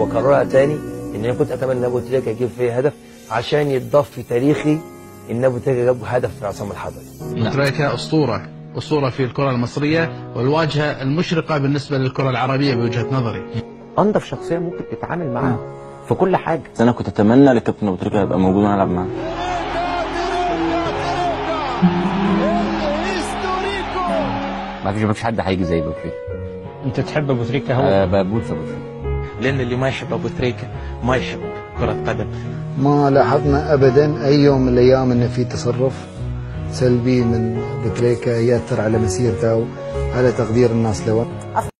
وبكررها تاني ان انا كنت اتمنى ان ابو تريكه يجيب فيها هدف عشان يتضاف في تاريخي ان ابو تريكه جاب هدف في العصام الحضري تريكا أسطورة أسطورة في الكرة المصرية والواجهة المشرقة بالنسبة للكرة العربية بوجهة نظري انضف شخصيه ممكن تتعامل معاها في كل حاجه بس انا كنت اتمنى للكابتن ابو تريكه يبقى موجود وانا العب معاه ما فيش ما فيش حد هيجي زي بوتريكا انت تحب ابو تريكه هو آه ببوس ابو تريكه لأن اللي ما يحب أبو تريكة ما يحب كرة قدم ما لاحظنا ابدا اي يوم من الايام انه في تصرف سلبي من بتريكا ياثر على مسيرته وعلى تقدير الناس له